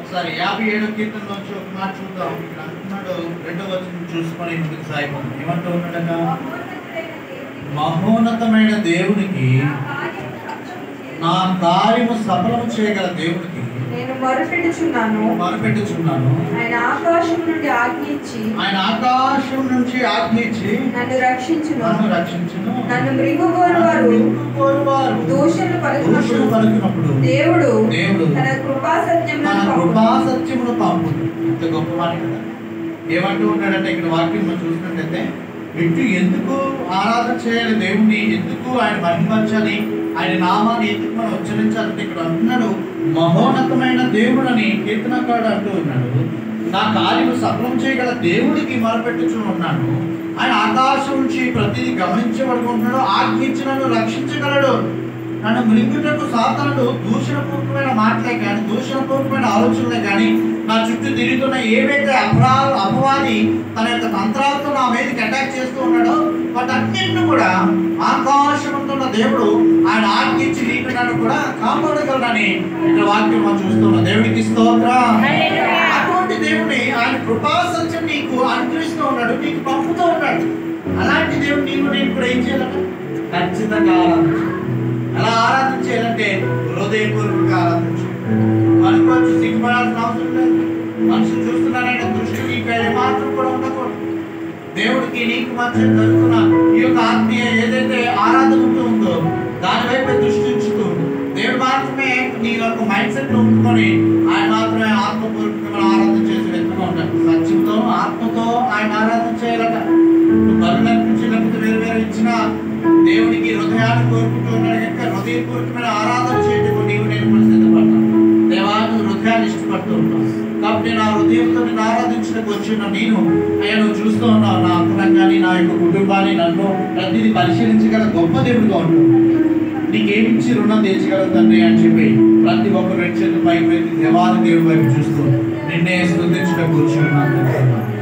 ఒకసారి యాభై ఏడో కీర్తనలోంచి ఒక మాట చూద్దాం ఇక్కడ అంటున్నాడు రెండో వచ్చిన చూసుకొని ముందుకు సాగిపోతాం ఏమంటూ ఉన్నాడట మహోన్నతమైన దేవునికి నా కార్యము సఫలము చేయగల దేవునికి నేను మొరపెట్టుచున్నాను మొరపెట్టుచున్నాను ఆయన ఆకాశం నుండి ఆజ్ఞించి ఆయన ఆకాశం నుంచి ఆజ్ఞించి నన్ను రక్షించును నన్ను రక్షించును నన్ను మృంగుగోరు వారు కోరువారు దూషణలు దూషణలు పలుకున్నప్పుడు పలుకున్నప్పుడు దేవుడు దేవుడు తన కృపా మన సత్యములను కృపా సత్యమును పంపు ఇంత గొప్ప మాట కదా ఏమంటూ ఉన్నాడంటే ఇక్కడ వాక్యం మనం చూసినట్లయితే ఇటు ఎందుకు ఆరాధన చేయాలి దేవుణ్ణి ఎందుకు ఆయన మహిమర్చాలి ఆయన నామాన్ని ఎందుకు మనం ఉచ్చరించాలంటే ఇక్కడ అంటున్నాడు మహోన్నతమైన దేవుడని కీర్తనకాడు అంటూ ఉన్నాడు నా కార్యము సఫలం చేయగల దేవుడికి మొరపెట్టుచు ఉన్నాను ఆయన ఆకాశం నుంచి ప్రతిదీ గమనించబడుకుంటున్నాడు ఆజ్ఞించి నన్ను రక్షించగలడు నన్ను మృంగుటకు సాతానుడు దూషణపూర్వకమైన మాటలే కానీ దూషణపూర్వకమైన ఆలోచనలే కానీ నా చుట్టూ తిరుగుతున్న ఏవైతే అపరాధ అపవాది తన యొక్క తంత్రాలతో నా మీదకి అటాక్ చేస్తూ ఉన్నాడో వాటన్నింటిని కూడా ఆకాశమున్న దేవుడు ఆయన ఆజ్ఞించి నీకు నన్ను కూడా కాపాడగలడని ఇక్కడ వాక్యం మనం చూస్తున్నాం దేవుడికి స్తోత్రం అటువంటి దేవుని ఆయన కృపా సత్యం నీకు అనుగ్రహిస్తూ ఉన్నాడు నీకు పంపుతూ ఉన్నాడు అలాంటి దేవుడు నీకు నేను కూడా ఏం చేయాలట ఖచ్చితంగా ఆరాధించాలి ఎలా ఆరాధన చేయాలంటే హృదయపూర్వకంగా ఆరాధించాలి మనకు వచ్చి సిగ్గుపడాల్సిన అవసరం లేదు మనుషులు చూస్తున్నారంటే దృష్టి నీకు ఏ మాత్రం కూడా ఉండకూడదు దేవుడికి నీకు మధ్య జరుగుతున్న ఈ యొక్క ఆత్మీయ ఏదైతే ఆరాధన ఉంటూ ఉందో దాని వైపు దృష్టి ఉంచుతూ దేవుడు మాత్రమే నీ యొక్క మైండ్ సెట్ ఉంచుకొని ఆయన మాత్రమే ఆత్మపూర్వకమైన ఆరాధన చేసే వ్యక్తిగా ఉంటాడు సత్యంతో ఆత్మతో ఆయన ఆరాధన చేయాలట నువ్వు బరువులు అర్పించి లేకపోతే వేరు వేరు ఇచ్చిన దేవునికి హృదయాన్ని కోరుకుంటూ ఉన్నాడు కనుక హృదయపూర్వకమైన ఆరాధన చేయటకు నీవు నేను కూడా సిద్ధపడతాను దేవా నువ్వు హృదయాన్ని ఇష్టపడుతూ ఉంటావు కాబట్టి నా హృదయంతో నేను ఆరాధించడానికి వచ్చిన నేను అయ్యా నువ్వు చూస్తూ ఉన్నావు నా అంతరంగాన్ని నా యొక్క కుటుంబాన్ని నన్ను ప్రతిదీ పరిశీలించగల గొప్ప దేవుడిగా ఉంటావు నీకేమిచ్చి రుణం తీర్చగలవు తండ్రి అని చెప్పి ప్రతి ఒక్కరు రెండు చేతులు పైకి పెట్టి దేవాది దేవుడి వైపు చూస్తూ నిన్నే స్థుతించడం కూర్చున్నాను